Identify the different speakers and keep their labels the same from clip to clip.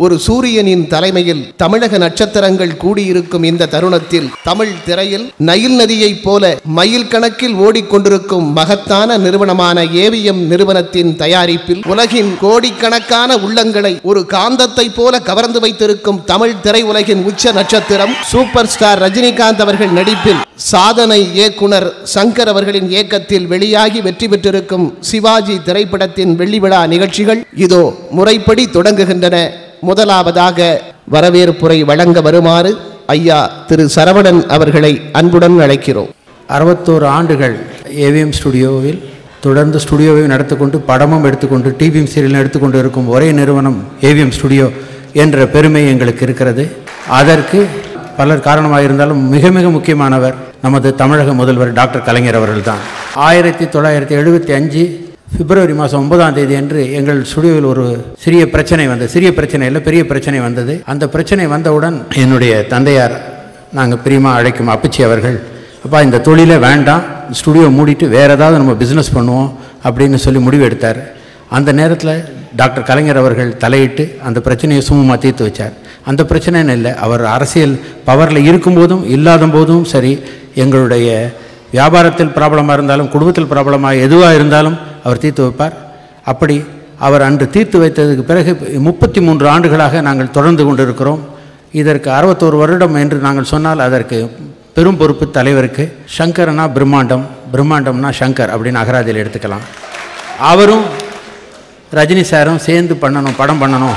Speaker 1: ஒரு சூரியனின் தலைமையில் தமிழக நட்சத்திரங்கள் கூடியிருக்கும் இந்த தருணத்தில் தமிழ் திரையில் நயில் நதியைப் போல மைல் கணக்கில் ஓடிக்கொண்டிருக்கும் மகத்தான நிறுவனமான ஏவிஎம் நிறுவனத்தின் தயாரிப்பில் உலகின் கோடிக்கணக்கான உள்ளங்களை ஒரு காந்தத்தை போல கவர்ந்து வைத்திருக்கும் தமிழ் திரையுலகின் உச்ச நட்சத்திரம் சூப்பர் ஸ்டார் ரஜினிகாந்த் அவர்கள் நடிப்பில் சாதனை இயக்குனர் சங்கர் அவர்களின் இயக்கத்தில் வெளியாகி வெற்றி பெற்றிருக்கும் சிவாஜி திரைப்படத்தின் வெள்ளி விழா நிகழ்ச்சிகள் இதோ முறைப்படி தொடங்குகின்றன முதலாவதாக வரவேற்புரை வழங்க வருமாறு ஐயா திரு சரவணன் அவர்களை அன்புடன் அழைக்கிறோம்
Speaker 2: அறுபத்தோரு ஆண்டுகள் ஏவிஎம் ஸ்டுடியோவில் தொடர்ந்து ஸ்டுடியோவை நடத்திக்கொண்டு படமும் எடுத்துக்கொண்டு டிவிஎம் சீரியலும் எடுத்துக்கொண்டு இருக்கும் ஒரே நிறுவனம் ஏவிஎம் ஸ்டுடியோ என்ற பெருமை எங்களுக்கு இருக்கிறது அதற்கு பலர் காரணமாக இருந்தாலும் மிக மிக முக்கியமானவர் நமது தமிழக முதல்வர் டாக்டர் கலைஞர் அவர்கள்தான் ஆயிரத்தி தொள்ளாயிரத்தி எழுபத்தி அஞ்சு பிப்ரவரி மாதம் ஒன்பதாம் தேதி அன்று எங்கள் ஸ்டுடியோவில் ஒரு சிறிய பிரச்சனை வந்தது சிறிய பிரச்சனை இல்லை பெரிய பிரச்சனை வந்தது அந்த பிரச்சனை வந்தவுடன் என்னுடைய தந்தையார் நாங்கள் பிரியமாக அழைக்கும் அப்பச்சி அவர்கள் அப்பா இந்த தொழிலே வேண்டாம் ஸ்டுடியோ மூடிட்டு வேறு ஏதாவது நம்ம பிஸ்னஸ் பண்ணுவோம் அப்படின்னு சொல்லி முடிவு எடுத்தார் அந்த நேரத்தில் டாக்டர் கலைஞர் அவர்கள் தலையிட்டு அந்த பிரச்சனையை சுமமாக தீர்த்து வச்சார் அந்த பிரச்சனைன்னு இல்லை அவர் அரசியல் பவரில் இருக்கும்போதும் இல்லாத போதும் சரி எங்களுடைய வியாபாரத்தில் ப்ராப்ளமாக இருந்தாலும் குடும்பத்தில் ப்ராப்ளமாக எதுவாக இருந்தாலும் அவர் தீர்த்து வைப்பார் அப்படி அவர் அன்று தீர்த்து வைத்ததுக்கு பிறகு முப்பத்தி மூன்று ஆண்டுகளாக நாங்கள் தொடர்ந்து கொண்டிருக்கிறோம் இதற்கு அறுபத்தோரு வருடம் என்று நாங்கள் சொன்னால் அதற்கு பெரும் பொறுப்பு தலைவருக்கு சங்கர்னா பிரம்மாண்டம் பிரம்மாண்டம்னா சங்கர் அப்படின்னு அகராதியில் எடுத்துக்கலாம் அவரும் ரஜினி சாரும் சேர்ந்து பண்ணணும் படம் பண்ணணும்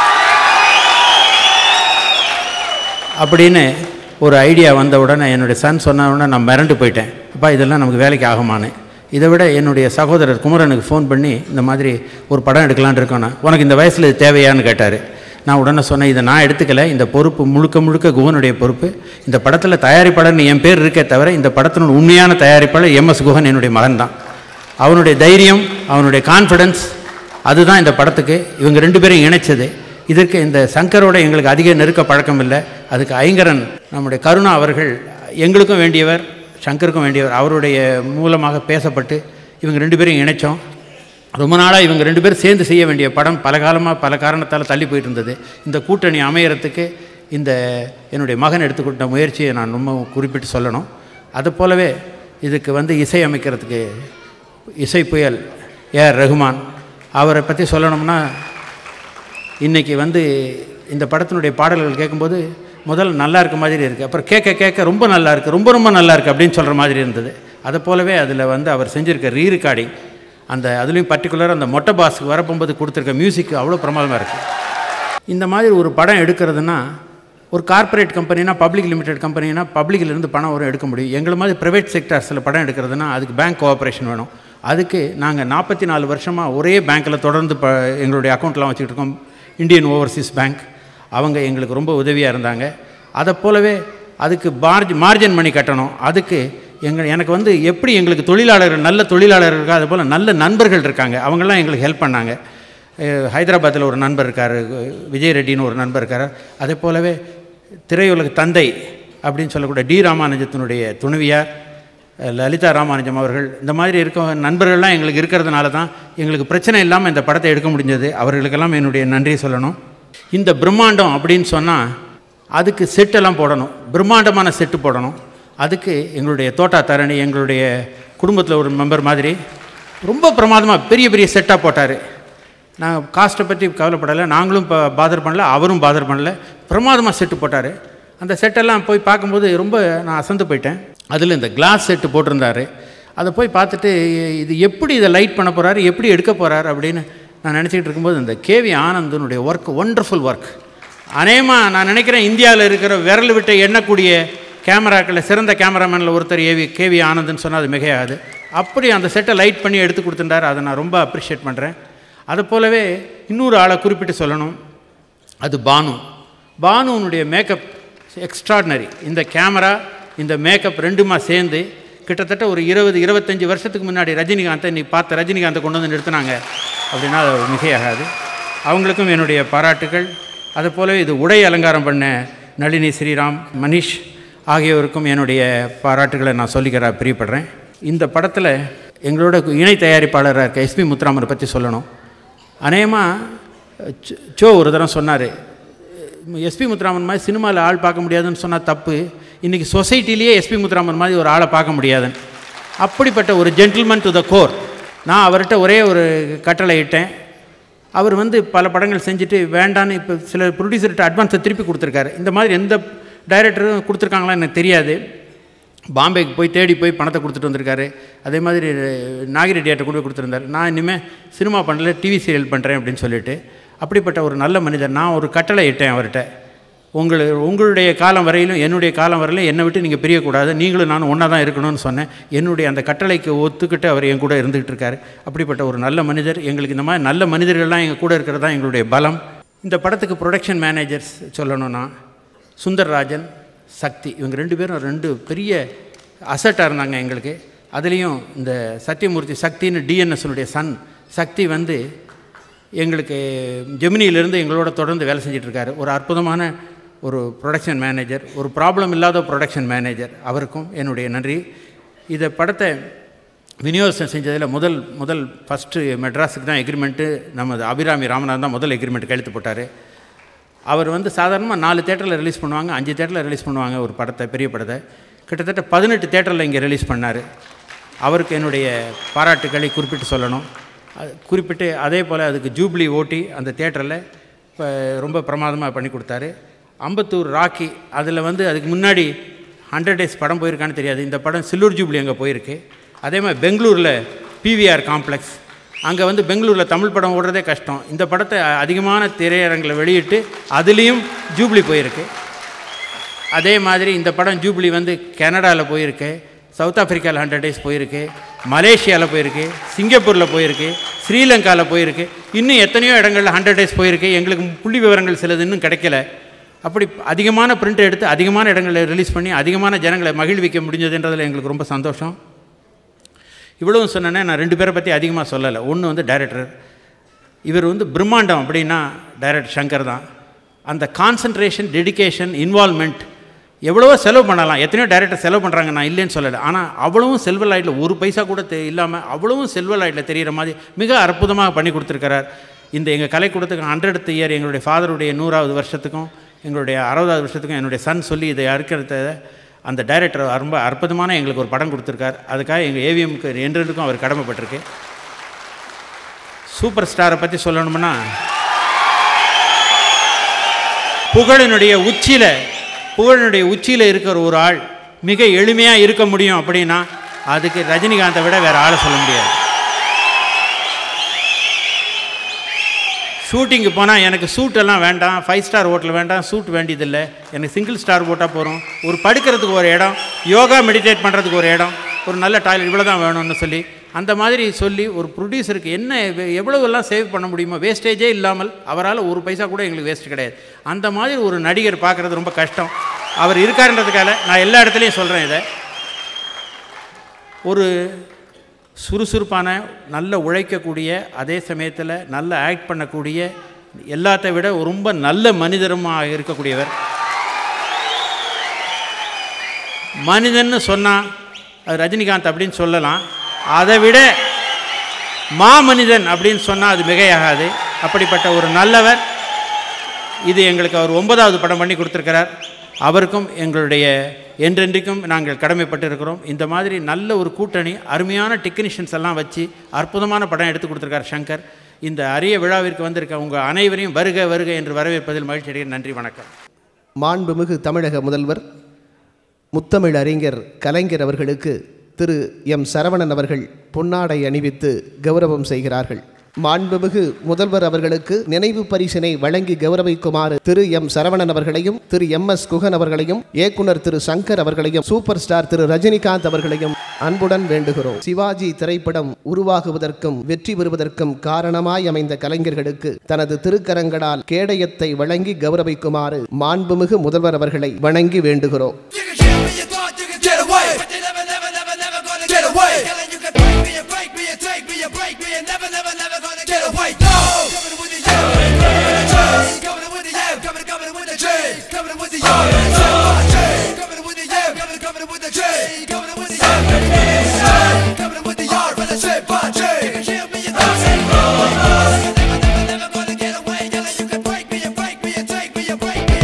Speaker 2: அப்படின்னு ஒரு ஐடியா வந்த உடனே என்னுடைய சன் சொன்ன உடனே நான் மிரண்டு போயிட்டேன் அப்பா இதெல்லாம் நமக்கு வேலைக்கு ஆகுமான்னு இதை விட என்னுடைய சகோதரர் குமரனுக்கு ஃபோன் பண்ணி இந்த மாதிரி ஒரு படம் எடுக்கலான்னு இருக்கோண்ணா உனக்கு இந்த வயசில் இது தேவையான்னு கேட்டார் நான் உடனே சொன்னேன் இதை நான் எடுத்துக்கல இந்த பொறுப்பு முழுக்க முழுக்க குகனுடைய பொறுப்பு இந்த படத்தில் தயாரிப்பாளர்னு என் பேர் இருக்கே தவிர இந்த படத்தினோட உண்மையான தயாரிப்பாளர் எம்எஸ் குகன் என்னுடைய மகன் தான் அவனுடைய தைரியம் அவனுடைய கான்ஃபிடன்ஸ் அதுதான் இந்த படத்துக்கு இவங்க ரெண்டு பேரும் இணைச்சது இதற்கு இந்த சங்கரோட எங்களுக்கு அதிக நெருக்க பழக்கம் இல்லை அதுக்கு ஐங்கரன் நம்முடைய கருணா அவர்கள் எங்களுக்கும் வேண்டியவர் சங்கருக்கும் வேண்டியவர் அவருடைய மூலமாக பேசப்பட்டு இவங்க ரெண்டு பேரும் இணைச்சோம் ரொம்ப நாளாக இவங்க ரெண்டு பேரும் சேர்ந்து செய்ய வேண்டிய படம் பல காலமாக பல காரணத்தால் தள்ளி போயிட்டு இருந்தது இந்த கூட்டணி அமையறதுக்கு இந்த என்னுடைய மகன் எடுத்துக்கொண்ட முயற்சியை நான் ரொம்ப குறிப்பிட்டு சொல்லணும் அது போலவே இதுக்கு வந்து இசை அமைக்கிறதுக்கு இசை புயல் ஏஆர் ரகுமான் அவரை பற்றி சொல்லணும்னா இன்றைக்கி வந்து இந்த படத்தினுடைய பாடல்கள் கேட்கும்போது முதல்ல நல்லா இருக்க மாதிரி இருக்குது அப்புறம் கேட்க கேட்க ரொம்ப நல்லா இருக்குது ரொம்ப ரொம்ப நல்லா இருக்குது அப்படின்னு சொல்கிற மாதிரி இருந்தது அதை போலவே அதில் வந்து அவர் செஞ்சுருக்க ரீ ரெக்கார்டிங் அந்த அதுலேயும் பர்டிகுலராக அந்த மொட்டை பாஸுக்கு வரப்போகும்போது கொடுத்துருக்க மியூசிக் அவ்வளோ பிரமாதமாக இருக்குது இந்த மாதிரி ஒரு படம் எடுக்கிறதுனா ஒரு கார்ப்பரேட் கம்பெனினா பப்ளிக் லிமிடெட் கம்பெனினா பப்ளிக்லேருந்து பணம் வரும் எடுக்க முடியும் எங்களை மாதிரி ப்ரைவேட் செக்டர்ஸில் படம் எடுக்கிறதுனா அதுக்கு பேங்க் கோஆப்ரேஷன் வேணும் அதுக்கு நாங்கள் நாற்பத்தி நாலு வருஷமாக ஒரே பேங்க்கில் தொடர்ந்து ப எங்களுடைய அக்கௌண்ட்லாம் வச்சுக்கிட்டு இருக்கோம் இந்தியன் ஓவர்சீஸ் பேங்க் அவங்க எங்களுக்கு ரொம்ப உதவியாக இருந்தாங்க அதை போலவே அதுக்கு மார்ஜ் மார்ஜின் மணி கட்டணும் அதுக்கு எங்கள் எனக்கு வந்து எப்படி எங்களுக்கு தொழிலாளர்கள் நல்ல தொழிலாளர்கள் இருக்கா அது போல் நல்ல நண்பர்கள் இருக்காங்க அவங்கெல்லாம் எங்களுக்கு ஹெல்ப் பண்ணாங்க ஹைதராபாத்தில் ஒரு நண்பர் இருக்கார் விஜய் ரெட்டின்னு ஒரு நண்பர் இருக்கார் அதே போலவே திரையுலக தந்தை அப்படின்னு சொல்லக்கூடிய டி ராமானுஜத்தினுடைய துணைவியார் லலிதா ராமானுஜம் அவர்கள் இந்த மாதிரி இருக்க நண்பர்கள்லாம் எங்களுக்கு இருக்கிறதுனால தான் எங்களுக்கு பிரச்சனை இல்லாமல் இந்த படத்தை எடுக்க முடிஞ்சது அவர்களுக்கெல்லாம் என்னுடைய நன்றியை சொல்லணும் இந்த பிரம்மாண்டம் அப்படின்னு சொன்னால் அதுக்கு செட்டெல்லாம் போடணும் பிரம்மாண்டமான செட்டு போடணும் அதுக்கு எங்களுடைய தோட்டா தரணி எங்களுடைய குடும்பத்தில் ஒரு மெம்பர் மாதிரி ரொம்ப பிரமாதமாக பெரிய பெரிய செட்டாக போட்டார் நான் காஸ்ட்டை பற்றி கவலைப்படலை நாங்களும் இப்போ பாதர் பண்ணல அவரும் பாதர் பண்ணல பிரமாதமாக செட்டு போட்டார் அந்த செட்டெல்லாம் போய் பார்க்கும்போது ரொம்ப நான் அசந்து போயிட்டேன் அதில் இந்த கிளாஸ் செட்டு போட்டிருந்தாரு அதை போய் பார்த்துட்டு இது எப்படி இதை லைட் பண்ண போகிறாரு எப்படி எடுக்க போகிறார் அப்படின்னு நான் நினச்சிக்கிட்டு இருக்கும்போது இந்த கேவி ஆனந்தனுடைய ஒர்க் ஒண்டர்ஃபுல் ஒர்க் அநேகமாக நான் நினைக்கிறேன் இந்தியாவில் இருக்கிற விரல் விட்டு எண்ணக்கூடிய கேமராக்களில் சிறந்த கேமராமேனில் ஒருத்தர் ஏவி கேவி ஆனந்த்னு சொன்னால் அது மிகையாது அப்படி அந்த செட்டை லைட் பண்ணி எடுத்து கொடுத்துட்டார் அதை நான் ரொம்ப அப்ரிஷியேட் பண்ணுறேன் அது போலவே இன்னொரு ஆளை குறிப்பிட்டு சொல்லணும் அது பானு பானுனுடைய மேக்கப் எக்ஸ்ட்ராடினரி இந்த கேமரா இந்த மேக்கப் ரெண்டுமா சேர்ந்து கிட்டத்தட்ட ஒரு இருபது இருபத்தஞ்சி வருஷத்துக்கு முன்னாடி ரஜினிகாந்தை நீ பார்த்த ரஜினிகாந்தை கொண்டு வந்து நிறுத்தினாங்க அப்படின்னா அது மிகையாகாது அவங்களுக்கும் என்னுடைய பாராட்டுகள் அது போலவே இது உடை அலங்காரம் பண்ண நளினி ஸ்ரீராம் மனிஷ் ஆகியோருக்கும் என்னுடைய பாராட்டுகளை நான் சொல்லிக்கிற பிரியப்படுறேன் இந்த படத்தில் எங்களோட இணை தயாரிப்பாளராக இருக்க எஸ்பி முத்துராமரை பற்றி சொல்லணும் அநேகமாக சோ ஒரு தரம் சொன்னார் எஸ்பி முத்துராமன் மாதிரி சினிமாவில் ஆள் பார்க்க முடியாதுன்னு சொன்னால் தப்பு இன்றைக்கி சொசைட்டிலேயே எஸ்பி முத்துராமன் மாதிரி ஒரு ஆளை பார்க்க முடியாதுன்னு அப்படிப்பட்ட ஒரு ஜென்டில்மன் டு த கோர் நான் அவர்கிட்ட ஒரே ஒரு கட்டளை இட்டேன் அவர் வந்து பல படங்கள் செஞ்சுட்டு வேண்டான்னு இப்போ சில ப்ரொடியூசர்கிட்ட அட்வான்ஸை திருப்பி கொடுத்துருக்காரு இந்த மாதிரி எந்த டைரக்டரும் கொடுத்துருக்காங்களா எனக்கு தெரியாது பாம்பேக்கு போய் தேடி போய் பணத்தை கொடுத்துட்டு வந்திருக்காரு அதே மாதிரி நாகிரெட்டியாட்ட கொண்டு போய் கொடுத்துருந்தாரு நான் இனிமேல் சினிமா பண்ணல டிவி சீரியல் பண்ணுறேன் அப்படின்னு சொல்லிட்டு அப்படிப்பட்ட ஒரு நல்ல மனிதர் நான் ஒரு கட்டளை இட்டேன் அவர்கிட்ட உங்கள் உங்களுடைய காலம் வரையிலும் என்னுடைய காலம் வரையிலும் என்னை விட்டு நீங்கள் பிரியக்கூடாது நீங்களும் நானும் ஒன்றா தான் இருக்கணும்னு சொன்னேன் என்னுடைய அந்த கட்டளைக்கு ஒத்துக்கிட்டு அவர் என் கூட இருந்துகிட்டு இருக்காரு அப்படிப்பட்ட ஒரு நல்ல மனிதர் எங்களுக்கு இந்த மாதிரி நல்ல மனிதர்கள்லாம் எங்கள் கூட இருக்கிறது தான் எங்களுடைய பலம் இந்த படத்துக்கு ப்ரொடக்ஷன் மேனேஜர்ஸ் சொல்லணும்னா சுந்தர்ராஜன் சக்தி இவங்க ரெண்டு பேரும் ரெண்டு பெரிய அசட்டாக இருந்தாங்க எங்களுக்கு அதுலேயும் இந்த சத்தியமூர்த்தி சக்தின்னு டிஎன்எஸ்னுடைய சன் சக்தி வந்து எங்களுக்கு ஜெமினியிலிருந்து எங்களோட தொடர்ந்து வேலை செஞ்சிட்ருக்காரு ஒரு அற்புதமான ஒரு ப்ரொடக்ஷன் மேனேஜர் ஒரு ப்ராப்ளம் இல்லாத ப்ரொடக்ஷன் மேனேஜர் அவருக்கும் என்னுடைய நன்றி இதை படத்தை விநியோகம் செஞ்சதில் முதல் முதல் ஃபஸ்ட்டு மெட்ராஸுக்கு தான் எக்ரிமெண்ட்டு நமது அபிராமி ராமநாதன் தான் முதல் எக்ரிமெண்ட் கையெழுத்து போட்டார் அவர் வந்து சாதாரணமாக நாலு தேட்டரில் ரிலீஸ் பண்ணுவாங்க அஞ்சு தேட்டரில் ரிலீஸ் பண்ணுவாங்க ஒரு படத்தை பெரிய படத்தை கிட்டத்தட்ட பதினெட்டு தேட்டரில் இங்கே ரிலீஸ் பண்ணார் அவருக்கு என்னுடைய பாராட்டுக்களை குறிப்பிட்டு சொல்லணும் அது குறிப்பிட்டு அதே போல் அதுக்கு ஜூப்ளி ஓட்டி அந்த தேட்டரில் இப்போ ரொம்ப பிரமாதமாக பண்ணி கொடுத்தாரு அம்பத்தூர் ராக்கி அதில் வந்து அதுக்கு முன்னாடி ஹண்ட்ரட் டேஸ் படம் போயிருக்கான்னு தெரியாது இந்த படம் சில்லூர் ஜூப்ளி அங்கே போயிருக்கு அதே மாதிரி பெங்களூரில் பிவிஆர் காம்ப்ளெக்ஸ் அங்கே வந்து பெங்களூரில் தமிழ் படம் ஓடுறதே கஷ்டம் இந்த படத்தை அதிகமான திரையரங்கில் வெளியிட்டு அதுலேயும் ஜூப்ளி போயிருக்கு அதே மாதிரி இந்த படம் ஜூப்ளி வந்து கனடாவில் போயிருக்கு சவுத் ஆஃப்ரிக்காவில் ஹண்ட்ரட் டேஸ் போயிருக்கு மலேசியாவில் போயிருக்கு சிங்கப்பூரில் போயிருக்கு ஸ்ரீலங்காவில் போயிருக்கு இன்னும் எத்தனையோ இடங்களில் ஹண்ட்ரட் டேஸ் போயிருக்கு எங்களுக்கு புள்ளி விவரங்கள் சிலது இன்னும் கிடைக்கல அப்படி அதிகமான பிரிண்ட் எடுத்து அதிகமான இடங்களில் ரிலீஸ் பண்ணி அதிகமான ஜனங்களை மகிழ்விக்க முடிஞ்சதுன்றதில் எங்களுக்கு ரொம்ப சந்தோஷம் இவ்வளவும் சொன்னேன்னே நான் ரெண்டு பேரை பற்றி அதிகமாக சொல்லலை ஒன்று வந்து டைரக்டர் இவர் வந்து பிரம்மாண்டம் அப்படின்னா டைரக்டர் சங்கர் தான் அந்த கான்சன்ட்ரேஷன் டெடிகேஷன் இன்வால்மெண்ட் எவ்வளவோ செலவு பண்ணலாம் எத்தனையோ டைரக்டர் செலவு பண்ணுறாங்க நான் இல்லைன்னு சொல்லலை ஆனால் அவ்வளவும் செல்வ லைட்டில் ஒரு பைசா கூட தெ இல்லாமல் அவ்வளவும் செல்வ லைட்டில் தெரிகிற மாதிரி மிக அற்புதமாக பண்ணி கொடுத்துருக்கிறார் இந்த எங்கள் கலைக்கூடத்துக்கு ஹண்ட்ரட் இயர் எங்களுடைய ஃபாதருடைய நூறாவது வருஷத்துக்கும் எங்களுடைய அறுபதாவது வருஷத்துக்கும் என்னுடைய சன் சொல்லி இதை அறுக்கிறத அந்த டைரக்டர் ரொம்ப அற்புதமான எங்களுக்கு ஒரு படம் கொடுத்துருக்கார் அதுக்காக எங்கள் ஏவிஎம்க்கு என்றென்றுக்கும் அவர் கடமைப்பட்டிருக்கு சூப்பர் ஸ்டாரை பற்றி சொல்லணும்னா புகழினுடைய உச்சியில் புகழினுடைய உச்சியில் இருக்கிற ஒரு ஆள் மிக எளிமையாக இருக்க முடியும் அப்படின்னா அதுக்கு ரஜினிகாந்தை விட வேறு ஆளை சொல்ல முடியாது ஷூட்டிங்கு போனால் எனக்கு சூட்டெல்லாம் வேண்டாம் ஃபைவ் ஸ்டார் ஹோட்டல் வேண்டாம் சூட் வேண்டியதில்லை எனக்கு சிங்கிள் ஸ்டார் போட்டால் போகிறோம் ஒரு படுக்கிறதுக்கு ஒரு இடம் யோகா மெடிடேட் பண்ணுறதுக்கு ஒரு இடம் ஒரு நல்ல டாய்லெட் இவ்வளோ தான் வேணும்னு சொல்லி அந்த மாதிரி சொல்லி ஒரு ப்ரொடியூசருக்கு என்ன எவ்- எவ்வளவெல்லாம் சேவ் பண்ண முடியுமோ வேஸ்டேஜே இல்லாமல் அவரால் ஒரு பைசா கூட எங்களுக்கு வேஸ்ட் கிடையாது அந்த மாதிரி ஒரு நடிகர் பார்க்குறது ரொம்ப கஷ்டம் அவர் இருக்காருன்றதுக்காக நான் எல்லா இடத்துலையும் சொல்கிறேன் இதை ஒரு சுறுசுறுப்பான நல்ல உழைக்கக்கூடிய அதே சமயத்தில் நல்ல ஆக்ட் பண்ணக்கூடிய எல்லாத்தை விட ரொம்ப நல்ல மனிதருமாக இருக்கக்கூடியவர் மனிதன்னு சொன்னால் அது ரஜினிகாந்த் அப்படின்னு சொல்லலாம் அதை விட மாமனிதன் அப்படின்னு சொன்னால் அது மிகையாகாது அப்படிப்பட்ட ஒரு நல்லவர் இது எங்களுக்கு அவர் ஒன்பதாவது படம் பண்ணி கொடுத்துருக்கிறார் அவருக்கும் எங்களுடைய என்றென்றைக்கும் நாங்கள் கடமைப்பட்டு இருக்கிறோம் இந்த மாதிரி நல்ல ஒரு கூட்டணி அருமையான டெக்னீஷியன்ஸ் எல்லாம் வச்சு அற்புதமான படம் எடுத்து கொடுத்துருக்கார் சங்கர் இந்த அரிய விழாவிற்கு வந்திருக்க உங்கள் அனைவரையும் வருக வருக என்று வரவேற்பதில் மகிழ்ச்சி அடைகிறேன் நன்றி வணக்கம்
Speaker 1: மாண்புமிகு தமிழக முதல்வர் முத்தமிழ் அறிஞர் கலைஞர் அவர்களுக்கு திரு எம் சரவணன் அவர்கள் பொன்னாடை அணிவித்து கௌரவம் செய்கிறார்கள் மாண்புமிகு முதல்வர் அவர்களுக்கு நினைவு பரிசினை வழங்கி கௌரவிக்குமாறு திரு எம் சரவணன் அவர்களையும் திரு எம் எஸ் குகன் அவர்களையும் இயக்குனர் திரு சங்கர் அவர்களையும் சூப்பர் ஸ்டார் திரு ரஜினிகாந்த் அவர்களையும் அன்புடன் வேண்டுகிறோம் சிவாஜி திரைப்படம் உருவாகுவதற்கும் வெற்றி பெறுவதற்கும் காரணமாய் அமைந்த கலைஞர்களுக்கு தனது திருக்கரங்களால் கேடயத்தை வழங்கி கௌரவிக்குமாறு மாண்புமிகு முதல்வர் அவர்களை வணங்கி வேண்டுகிறோம்
Speaker 3: You can kill me, you thought you could get away, but you're never, never, never, never gonna get away. Killing you can break me, you break me, you take me, you break me, you're never, never, never gonna get away. No, coming with the yell, coming with the yell, coming, coming with the J, coming with the yell, coming with the yell, coming, coming with the J, coming with the yell, coming with the yard, when I say bye, J. You can kill me, you thought you could get away, you're never, never, never gonna get away. Killing you can break me, you break me, you take me, you break me.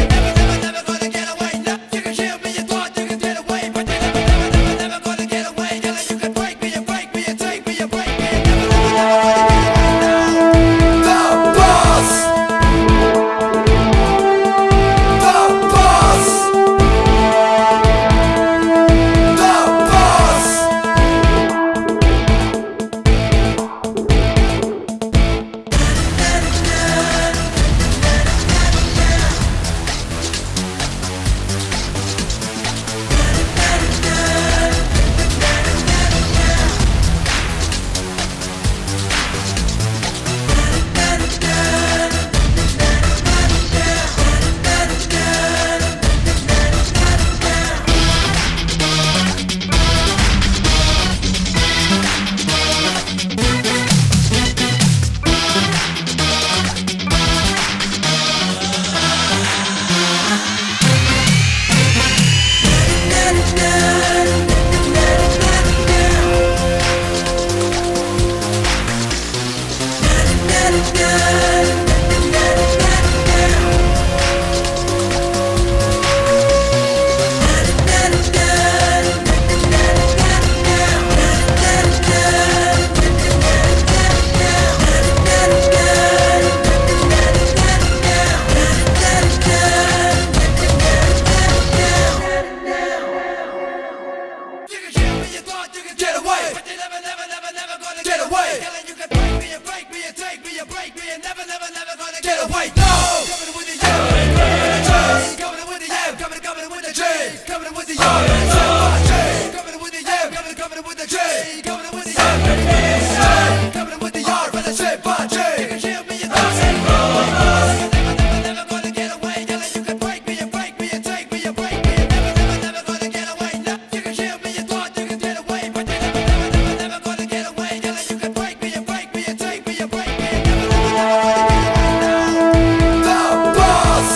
Speaker 3: You can kill me, you thought you could get away, but you're never, never, never, never gonna get away. Telling you can break me and break me and take me and break me and never, never, never gonna get away. No, coming with the yell, coming with the yell, coming, coming with the J, coming with the yell, coming with the yell, coming, coming with the J, coming with the yell, coming with the yard, but I say, but J. You can kill me, you thought you could Never, never, never gonna get away. Telling you can break me and break me and take me and break me and never, never, never gonna get away. No, you can kill me, you thought you could get away, but you never, never, never, never gonna get away. Telling you can break me and break me and take me and break me and never, never, never gonna get away. The boss.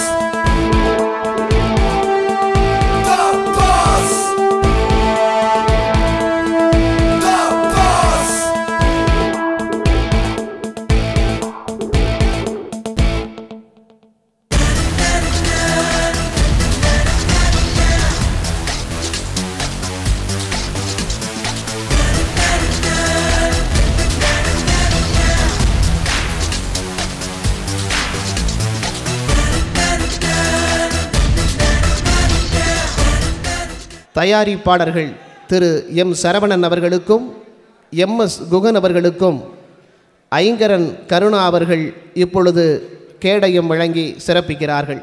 Speaker 3: The boss. The boss.
Speaker 1: தயாரிப்பாளர்கள் திரு M Saravanan அவர்களுக்கும் M S Guhan அவர்களுக்கும் ஐங்கரன் கருணா அவர்கள் இப்பொழுது கேடயம் வழங்கி சிறப்பிக்கிறார்கள்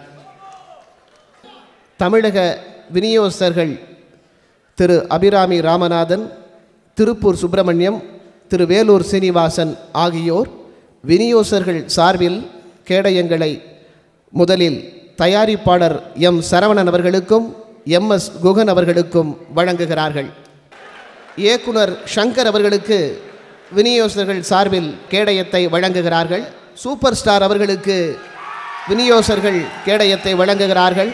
Speaker 1: தமிழக விநியோகஸ்தர்கள் திரு அபிராமி ராமநாதன் திருப்பூர் சுப்பிரமணியம் திரு வேலூர் சீனிவாசன் ஆகியோர் விநியோகஸ்தர்கள் சார்பில் கேடயங்களை முதலில் தயாரிப்பாளர் எம் சரவணன் அவர்களுக்கும் எம் எஸ் குகன் அவர்களுக்கும் வழங்குகிறார்கள் இயக்குனர் சங்கர் அவர்களுக்கு விநியோகஸ்தர்கள் சார்பில் கேடயத்தை வழங்குகிறார்கள் சூப்பர் ஸ்டார் அவர்களுக்கு விநியோகஸ்தர்கள் கேடயத்தை வழங்குகிறார்கள்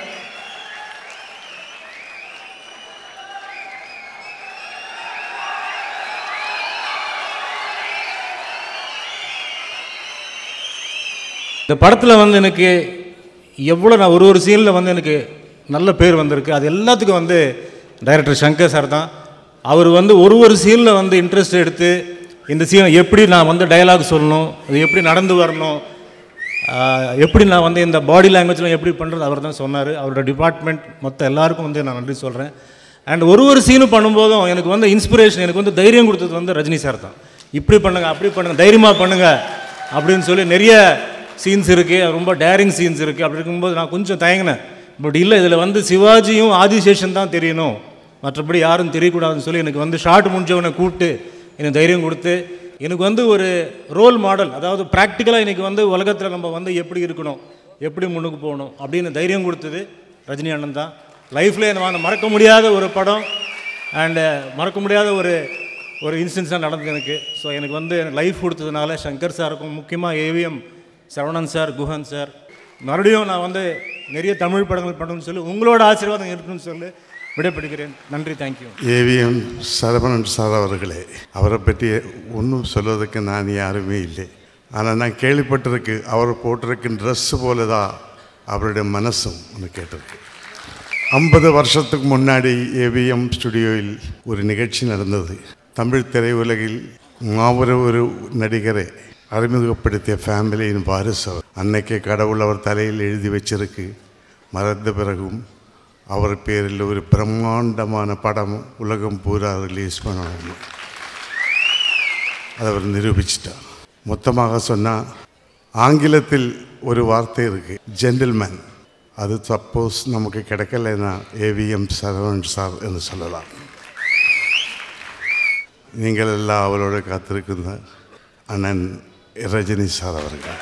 Speaker 4: இந்த படத்தில் வந்து எனக்கு எவ்வளோ நான் ஒரு ஒரு சீனில் வந்து எனக்கு நல்ல பேர் வந்திருக்கு அது எல்லாத்துக்கும் வந்து டைரக்டர் சங்கர் சார் தான் அவர் வந்து ஒரு ஒரு சீனில் வந்து இன்ட்ரெஸ்ட் எடுத்து இந்த சீனை எப்படி நான் வந்து டயலாக் சொல்லணும் அது எப்படி நடந்து வரணும் ஆஹ், எப்படி நான் வந்து இந்த பாடி லாங்குவேஜ்லாம் எப்படி பண்ணுறது அவர் தான் சொன்னார் அவரோட டிபார்ட்மெண்ட் மொத்த எல்லாருக்கும் வந்து நான் நன்றி சொல்கிறேன் அண்ட் ஒரு ஒரு சீனும் பண்ணும்போதும் எனக்கு வந்து இன்ஸ்பிரேஷன் எனக்கு வந்து தைரியம் கொடுத்தது வந்து ரஜினி சார் தான் இப்படி பண்ணுங்க அப்படி பண்ணுங்க தைரியமாக பண்ணுங்க அப்படின்னு சொல்லி நிறைய சீன்ஸ் இருக்குது ரொம்ப டேரிங் சீன்ஸ் இருக்குது அப்படி இருக்கும்போது நான் கொஞ்சம் தயங்கினேன் பட் இல்லை இதில் வந்து சிவாஜியும் ஆதிசேஷன் தான் தெரியணும் மற்றபடி யாரும் தெரியக்கூடாதுன்னு சொல்லி எனக்கு வந்து ஷார்ட் முடிஞ்சவனை கூப்பிட்டு எனக்கு தைரியம் கொடுத்து எனக்கு வந்து ஒரு ரோல் மாடல் அதாவது ப்ராக்டிக்கலாக எனக்கு வந்து உலகத்தில் நம்ம வந்து எப்படி இருக்கணும் எப்படி முன்னுக்கு போகணும் அப்படின்னு தைரியம் கொடுத்தது ரஜினி அண்ணன் தான் லைஃப்லேயே நான் மறக்க முடியாத ஒரு படம் அண்டு மறக்க முடியாத ஒரு ஒரு இன்சிடென்ட்ஸ் தான் நடந்தது எனக்கு ஸோ எனக்கு வந்து லைஃப் கொடுத்ததுனால சங்கர் சாருக்கும் முக்கியமாக ஏவிஎம் சரவணன் சார் குஹன் சார் மறுபடியும் நான் வந்து நிறைய தமிழ் படங்கள் பண்ணணும்னு சொல்லி உங்களோட ஆசீர்வாதம் இருக்கணும்னு சொல்லி விடைபெறுகிறேன் நன்றி தேங்க்யூ
Speaker 5: ஏவிஎம் சரவணன் சார் அவர்களே அவரை பற்றி ஒன்றும் சொல்வதற்கு நான் யாருமே இல்லை ஆனால் நான் கேள்விப்பட்டிருக்கு அவர் போட்டிருக்கும் ட்ரெஸ்ஸு போல தான் அவருடைய மனசும் ஒன்று கேட்டிருக்கு ஐம்பது வருஷத்துக்கு முன்னாடி ஏவிஎம் ஸ்டுடியோவில் ஒரு நிகழ்ச்சி நடந்தது தமிழ் திரையுலகில் மாபெரும் ஒரு நடிகரை அறிமுகப்படுத்திய ஃபேமிலியின் வாரிசு அவர் அன்னைக்கே கடவுள் அவர் தலையில் எழுதி வச்சிருக்கு மறந்த பிறகும் அவர் பேரில் ஒரு பிரம்மாண்டமான படம் உலகம் பூரா ரிலீஸ் பண்ணணும் அதை அவர் நிரூபிச்சிட்டார் மொத்தமாக சொன்னால் ஆங்கிலத்தில் ஒரு வார்த்தை இருக்கு ஜென்டில்மேன் அது சப்போஸ் நமக்கு கிடைக்கலைன்னா ஏவிஎம் சரவணன் சார் என்று சொல்லலாம் நீங்கள் எல்லாம் அவரோட காத்திருக்கின்ற அண்ணன் ரஜினி சார் அவர்கள்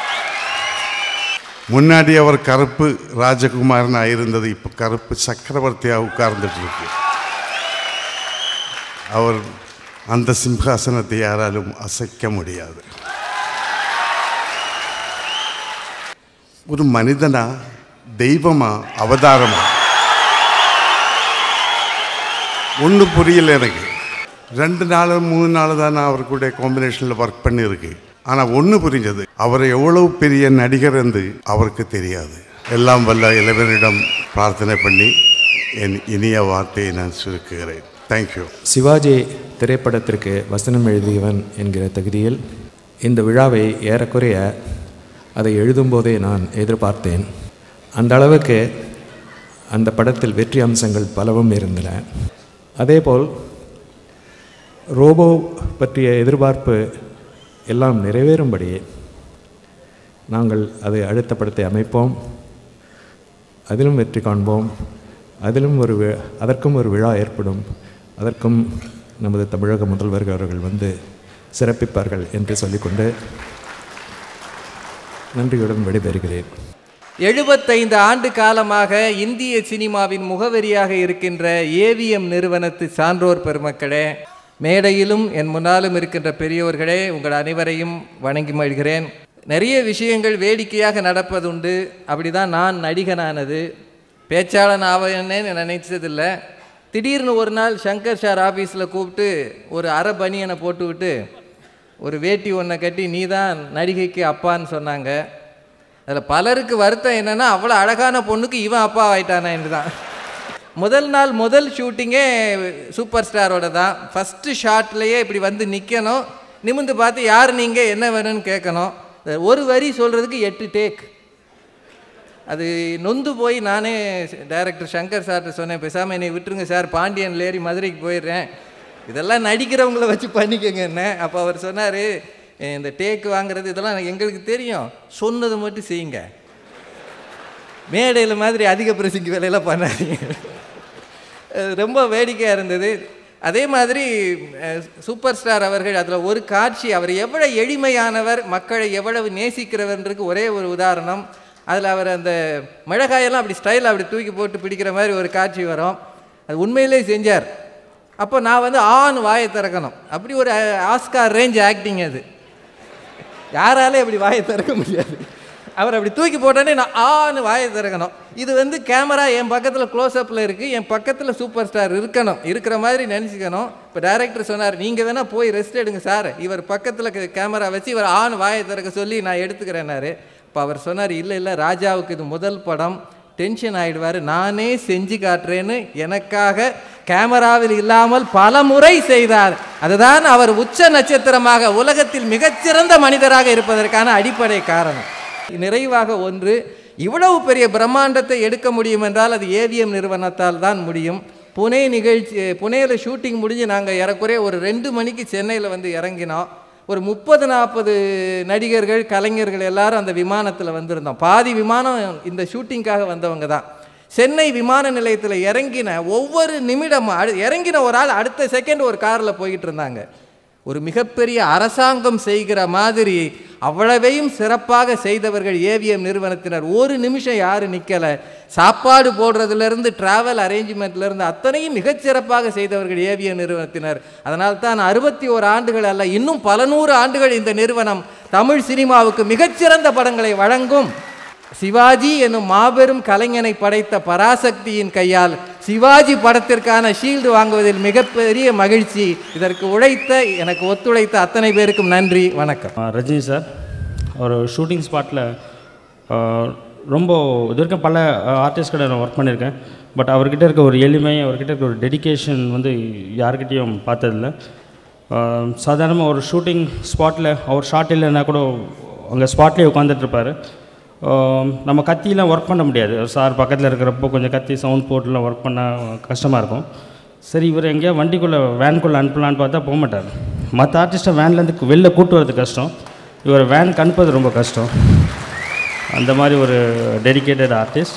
Speaker 5: முன்னாடி அவர் கருப்பு ராஜகுமாரனா இருந்தது இப்போ கருப்பு சக்கரவர்த்தியாக உட்கார்ந்துட்டு இருக்கு அவர் அந்த சிம்ஹாசனத்தை யாராலும் அசைக்க முடியாது ஒரு மனிதனா தெய்வமா அவதாரமா ஒன்றும் புரியல எனக்கு ரெண்டு நாள் மூணு நாள் தான் நான் அவர் கூட காம்பினேஷனில் ஒர்க் பண்ணியிருக்கு ஆனால் ஒன்று புரிஞ்சது அவர் எவ்வளவு பெரிய நடிகர் என்று அவருக்கு தெரியாது எல்லாம் வல்ல இளைவனிடம் பிரார்த்தனை பண்ணி என் இனிய வார்த்தையை நான் சுருக்குகிறேன் தேங்க்யூ
Speaker 6: சிவாஜி திரைப்படத்திற்கு வசனம் எழுதியவன் என்கிற தகுதியில் இந்த விழாவை ஏறக்குறைய அதை எழுதும்போதே நான் எதிர்பார்த்தேன் அந்த அளவுக்கு அந்த படத்தில் வெற்றி அம்சங்கள் பலவும் இருந்தன அதேபோல் ரோபோ பற்றிய எதிர்பார்ப்பு எல்லாம் நிறைவேறும்படி நாங்கள் அதை அடுத்த படத்தை அமைப்போம் அதிலும் வெற்றி காண்போம் அதிலும் ஒரு வி- அதற்கும் ஒரு விழா ஏற்படும் அதற்கும் நமது தமிழக முதல்வர்கள் அவர்கள் வந்து சிறப்பிப்பார்கள் என்று சொல்லிக்கொண்டு நன்றியுடன் விடைபெறுகிறேன்
Speaker 7: எழுபத்தைந்து ஆண்டு காலமாக இந்திய சினிமாவின் முகவரியாக இருக்கின்ற ஏவிஎம் நிறுவனத்து சான்றோர் பெருமக்களே மேடையிலும் என் முன்னாலும் இருக்கின்ற பெரியோர்களே உங்கள் அனைவரையும் வணங்கி மகிழ்கிறேன் நிறைய விஷயங்கள் வேடிக்கையாக நடப்பதுண்டு அப்படி தான் நான் நடிகனானது பேச்சாளன் ஆவேன்னு நினைச்சதில்லை திடீர்னு ஒரு நாள் சங்கர் சார் ஆஃபீஸில் கூப்பிட்டு ஒரு அரை பனியனை போட்டுவிட்டு ஒரு வேட்டி ஒன்றை கட்டி நீ தான் நடிகைக்கு அப்பான்னு சொன்னாங்க அதில் பலருக்கு வருத்தம் என்னென்னா அவ்வளோ அழகான பொண்ணுக்கு இவன் அப்பா ஆயிட்டானா என்று தான் முதல் நாள் முதல் ஷூட்டிங்கே சூப்பர் ஸ்டாரோட தான் ஃபஸ்ட்டு ஷாட்லேயே இப்படி வந்து நிற்கணும் நிமிந்து பார்த்து யார் நீங்கள் என்ன வேணும்னு கேட்கணும் ஒரு வரி சொல்கிறதுக்கு எட்டு டேக் அது நொந்து போய் நானே டைரக்டர் சங்கர் சார்கிட்ட சொன்னேன் பேசாமல் என்னை விட்டுருங்க சார் பாண்டியன்ல ஏறி மதுரைக்கு போயிடுறேன் இதெல்லாம் நடிக்கிறவங்கள வச்சு பண்ணிக்கங்க என்ன அப்போ அவர் சொன்னார் இந்த டேக் வாங்குறது இதெல்லாம் எங்களுக்கு தெரியும் சொன்னது மட்டும் செய்யுங்க மேடையில் மாதிரி அதிக பிரசிங்க வேலையெல்லாம் பண்ணாதீங்க அது ரொம்ப வேடிக்கையாக இருந்தது அதே மாதிரி அஹ், சூப்பர் ஸ்டார் அவர்கள் அதில் ஒரு காட்சி அவர் எவ்வளவு எளிமையானவர் மக்களை எவ்வளவு நேசிக்கிறவர்ன்றதுக்கு ஒரே ஒரு உதாரணம் அதில் அவர் அந்த மிளகாயெல்லாம் அப்படி ஸ்டைல் அப்படி தூக்கி போட்டு பிடிக்கிற மாதிரி ஒரு காட்சி வரும் அது உண்மையிலே செஞ்சார் அப்போ நான் வந்து ஆண் வாயை திறக்கணும் அப்படி ஒரு அஹ், ஆஸ்கார் ரேஞ்ச் ஆக்டிங் அது யாராலே அப்படி வாயை திறக்க முடியாது அவர் அப்படி தூக்கி போட்டோன்னே நான் ஆன்னு வாயை திறக்கணும் இது வந்து கேமரா என் பக்கத்தில் க்ளோஸ்அப்பில் இருக்குது என் பக்கத்தில் சூப்பர் ஸ்டார் இருக்கணும் இருக்கிற மாதிரி நினச்சிக்கணும் இப்போ டைரக்டர் சொன்னார் நீங்கள் வேணால் போய் ரெஸ்ட் எடுங்க சார் இவர் பக்கத்தில் கேமரா வச்சு இவர் ஆண் வாயை திறக்க சொல்லி நான் எடுத்துக்கிறேன்னாரு இப்போ அவர் சொன்னார் இல்லை இல்லை ராஜாவுக்கு இது முதல் படம் டென்ஷன் ஆயிடுவார் நானே செஞ்சு காட்டுறேன்னு எனக்காக கேமராவில் இல்லாமல் பல முறை செய்தார் அதுதான் அவர் உச்ச நட்சத்திரமாக உலகத்தில் மிகச்சிறந்த மனிதராக இருப்பதற்கான அடிப்படை காரணம் நிறைவாக ஒன்று இவ்வளவு பெரிய பிரம்மாண்டத்தை எடுக்க முடியும் என்றால் அது ஏவிஎம் நிறுவனத்தால் தான் முடியும் புனே நிகழ்ச்சி புனேயில் ஷூட்டிங் முடிஞ்சு நாங்கள் ஏறக்குறைய ஒரு ரெண்டு மணிக்கு சென்னையில் வந்து இறங்கினோம் ஒரு முப்பது நாற்பது நடிகர்கள் கலைஞர்கள் எல்லாரும் அந்த விமானத்தில் வந்திருந்தோம் பாதி விமானம் இந்த ஷூட்டிங்காக வந்தவங்க தான் சென்னை விமான நிலையத்தில் இறங்கின ஒவ்வொரு நிமிடமும் அடு இறங்கின ஒரு ஆள் அடுத்த செகண்ட் ஒரு காரில் போய்கிட்டு இருந்தாங்க ஒரு மிகப்பெரிய அரசாங்கம் செய்கிற மாதிரி அவ்வளவையும் சிறப்பாக செய்தவர்கள் ஏவிஎம் நிறுவனத்தினர் ஒரு நிமிஷம் யாரும் நிற்கலை சாப்பாடு போடுறதுலேருந்து ட்ராவல் அரேஞ்ச்மெண்ட்லேருந்து அத்தனையும் மிகச்சிறப்பாக செய்தவர்கள் ஏவிஎம் நிறுவனத்தினர் அதனால் தான் அறுபத்தி ஓரு ஆண்டுகள் அல்ல இன்னும் பல நூறு ஆண்டுகள் இந்த நிறுவனம் தமிழ் சினிமாவுக்கு மிகச்சிறந்த படங்களை வழங்கும் சிவாஜி என்னும் மாபெரும் கலைஞனை படைத்த பராசக்தியின் கையால் சிவாஜி படத்திற்கான ஷீல்டு வாங்குவதில் மிகப்பெரிய மகிழ்ச்சி இதற்கு உழைத்த எனக்கு ஒத்துழைத்த அத்தனை பேருக்கும் நன்றி வணக்கம்
Speaker 8: ஆ, ரஜினி சார் ஒரு ஷூட்டிங் ஸ்பாட்டில் ரொம்ப இது வரைக்கும் பல ஆர்டிஸ்ட் கிட்ட நான் ஒர்க் பண்ணியிருக்கேன் பட் அவர்கிட்ட இருக்க ஒரு எளிமை அவர்கிட்ட இருக்க ஒரு டெடிகேஷன் வந்து யார்கிட்டயும் பார்த்ததில்ல சாதாரணமாக ஒரு ஷூட்டிங் ஸ்பாட்டில் அவர் ஷாட் இல்லைன்னா கூட அங்கே ஸ்பாட்லேயே உட்காந்துட்ருப்பார் நம்ம கத்திலாம் ஒர்க் பண்ண முடியாது சார் பக்கத்தில் இருக்கிறப்போ கொஞ்சம் கத்தி சவுண்ட் போட்டுலாம் ஒர்க் பண்ண கஷ்டமாக இருக்கும் சரி இவர் எங்கேயா வண்டிக்குள்ளே வேனுக்குள்ளே அனுப்பலான்னு பார்த்தா போக மாட்டார் மற்ற ஆர்டிஸ்ட்டை வேன்லேருந்து வெளில கூட்டு வரது கஷ்டம் இவர் வேனுக்கு அனுப்புறது ரொம்ப கஷ்டம் அந்த மாதிரி ஒரு டெடிகேட்டட் ஆர்டிஸ்ட்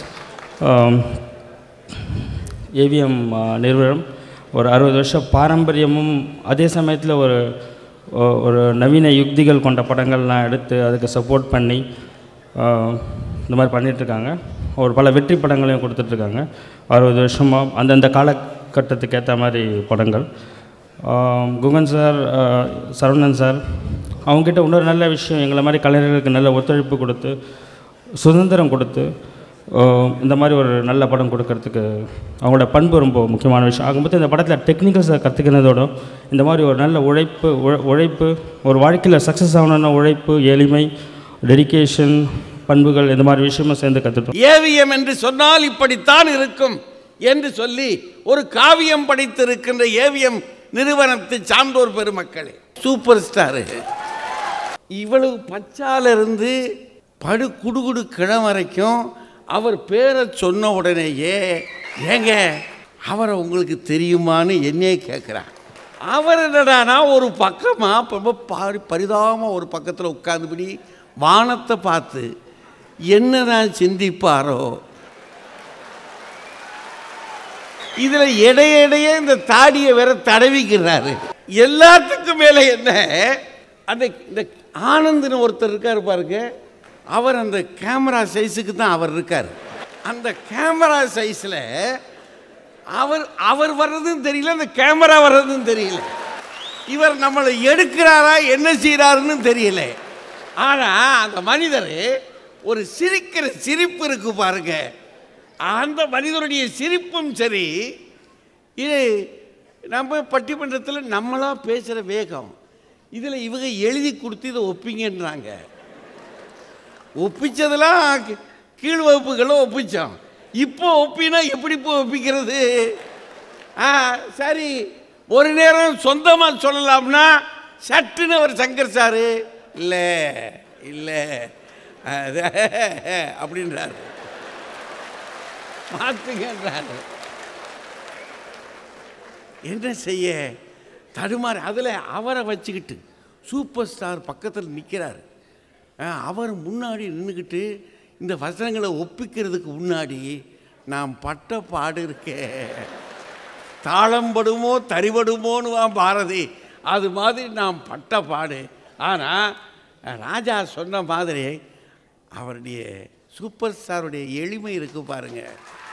Speaker 8: ஏவிஎம் நிறுவனம் ஒரு அறுபது வருஷம் பாரம்பரியமும் அதே சமயத்தில் ஒரு ஒ- ஒரு நவீன யுக்திகள் கொண்ட படங்கள்லாம் எடுத்து அதுக்கு சப்போர்ட் பண்ணி ஆஹ், இந்த மாதிரி பண்ணிகிட்ருக்காங்க ஒரு பல வெற்றி படங்களையும் கொடுத்துட்ருக்காங்க அறுபது வருஷமாக அந்தந்த காலகட்டத்துக்கு ஏற்ற மாதிரி படங்கள் ஆஹ், குகன் சார் ஆஹ், சரவணன் சார் அவங்ககிட்ட இன்னொரு நல்ல விஷயம் எங்களை மாதிரி கலைஞர்களுக்கு நல்ல ஒத்துழைப்பு கொடுத்து சுதந்திரம் கொடுத்து அஹ், இந்த மாதிரி ஒரு நல்ல படம் கொடுக்கறதுக்கு அவங்களோட பண்பு ரொம்ப முக்கியமான விஷயம் ஆகும்போது இந்த படத்தில் டெக்னிக்கல்ஸை கற்றுக்கிறதோட இந்த மாதிரி ஒரு நல்ல உழைப்பு உழ- உழைப்பு ஒரு வாழ்க்கையில் சக்ஸஸ் ஆகணும்னா உழைப்பு எளிமை டெடிகேஷன் பண்புகள் இந்த மாதிரி விஷயமும் சேர்ந்து கற்றுட்டோம்
Speaker 9: ஏவிஎம் என்று சொன்னால் இப்படித்தான் இருக்கும் என்று சொல்லி ஒரு காவியம் படைத்திருக்கின்ற ஏவிஎம் நிறுவனத்தை சார்ந்தோர் பெருமக்களே சூப்பர் ஸ்டாரு இவ்வளவு பச்சால இருந்து படு குடுகுடு கிழம் வரைக்கும் அவர் பேரை சொன்ன உடனேயே ஏங்க அவரை உங்களுக்கு தெரியுமான்னு என்னையே கேட்குறான் அவர் என்னடானா ஒரு பக்கமாக ரொம்ப பாரி பரிதாபமாக ஒரு பக்கத்தில் உட்கார்ந்துபடி வானத்தை பார்த்து என்னதான் சிந்திப்பாரோ இதுல இடையிடையே இந்த தாடியை வேற தடவிக்கிறாரு எல்லாத்துக்கும் மேல என்ன அந்த இந்த ஆனந்த்னு ஒருத்தர் இருக்காரு பாருங்க அவர் அந்த கேமரா சைஸுக்கு தான் அவர் இருக்கார் அந்த கேமரா சைஸில் அவர் அவர் வர்றதும் தெரியல அந்த கேமரா வர்றதும் தெரியல இவர் நம்மளை எடுக்கிறாரா என்ன செய்கிறாருன்னு தெரியல ஆனால் அந்த மனிதர் ஒரு சிரிக்கிற சிரிப்பு இருக்கு பாருங்க அந்த மனிதனுடைய சிரிப்பும் சரி இது நம்ம பட்டிமன்றத்தில் நம்மளா பேசுகிற வேகம் இதில் இவங்க எழுதி கொடுத்து இதை ஒப்பிங்கன்றாங்க ஒப்பிச்சதெல்லாம் கீ- கீழ் வகுப்புகளும் ஒப்பிச்சோம் இப்போ ஒப்பினா எப்படி இப்போ ஒப்பிக்கிறது ஆ சரி ஒரு நேரம் சொந்தமாக சொல்லலாம்னா சட்டுன்னு அவர் சங்கர் சாரு இல்லை இல்லை அது அப்படின்றாரு மாற்றுங்கன்றாரு என்ன செய்ய தடுமாறு அதில் அவரை வச்சுக்கிட்டு சூப்பர் ஸ்டார் பக்கத்தில் நிற்கிறார் அவர் முன்னாடி நின்றுக்கிட்டு இந்த வசனங்களை ஒப்பிக்கிறதுக்கு முன்னாடி நான் பட்ட பாடு இருக்கே தாளம்படுமோ தறிபடுமோன்னு வா பாரதி அது மாதிரி நான் பட்ட பாடு ஆனால் ராஜா சொன்ன மாதிரி அவருடைய சூப்பர் ஸ்டாருடைய எளிமை இருக்கு பாருங்க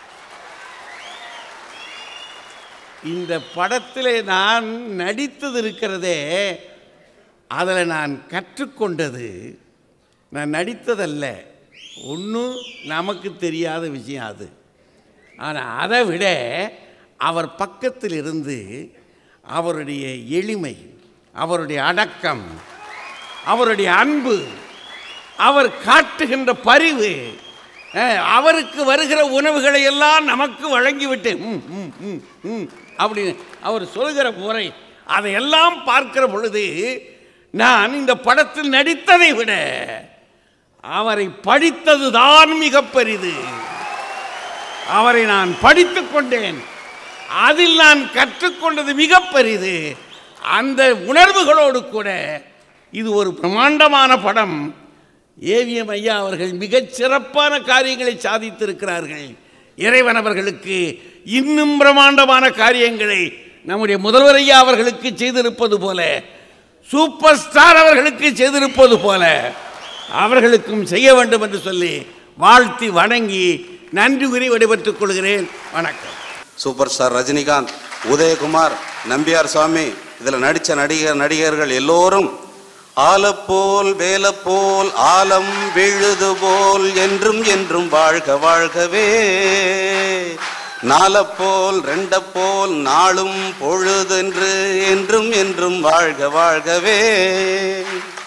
Speaker 9: இந்த படத்தில் நான் நடித்தது இருக்கிறதே அதில் நான் கற்றுக்கொண்டது நான் நடித்ததல்ல ஒன்றும் நமக்கு தெரியாத விஷயம் அது ஆனால் அதை விட அவர் பக்கத்தில் இருந்து அவருடைய எளிமை அவருடைய அடக்கம் அவருடைய அன்பு அவர் காட்டுகின்ற பரிவு அஹ், அவருக்கு வருகிற உணவுகளை எல்லாம் நமக்கு வழங்கிவிட்டு ம், ம், ம், ம் அப்படின்னு அவர் சொல்கிற முறை அதையெல்லாம் பார்க்கிற பொழுது நான் இந்த படத்தில் நடித்ததை விட அவரை படித்தது தான் மிக பெரிது அவரை நான் படித்துக் கொண்டேன் அதில் நான் கற்றுக்கொண்டது மிக பெரிது அந்த உணர்வுகளோடு கூட இது ஒரு பிரம்மாண்டமான படம் ஏவிஎம் ஐயா அவர்கள் மிகச் சிறப்பான காரியங்களை சாதித்திருக்கிறார்கள் இறைவன் அவர்களுக்கு இன்னும் பிரம்மாண்டமான காரியங்களை நம்முடைய முதல்வர் ஐயா அவர்களுக்கு செய்திருப்பது போல சூப்பர் ஸ்டார் அவர்களுக்கு செய்திருப்பது போல அவர்களுக்கும் செய்ய வேண்டும் என்று சொல்லி வாழ்த்தி வணங்கி நன்றி கூறி விடைபெற்றுக் கொள்கிறேன் வணக்கம்
Speaker 10: சூப்பர் ஸ்டார் ரஜினிகாந்த் உதயகுமார் நம்பியார் சுவாமி இதில் நடித்த நடிகர் நடிகர்கள் எல்லோரும் ஆலப்போல் வேலப்போல் ஆலம் விழுது போல் என்றும் என்றும் வாழ்க வாழ்கவே நாலப்போல் ரெண்டப்போல் நாளும் பொழுதென்று என்றும் என்றும் வாழ்க வாழ்கவே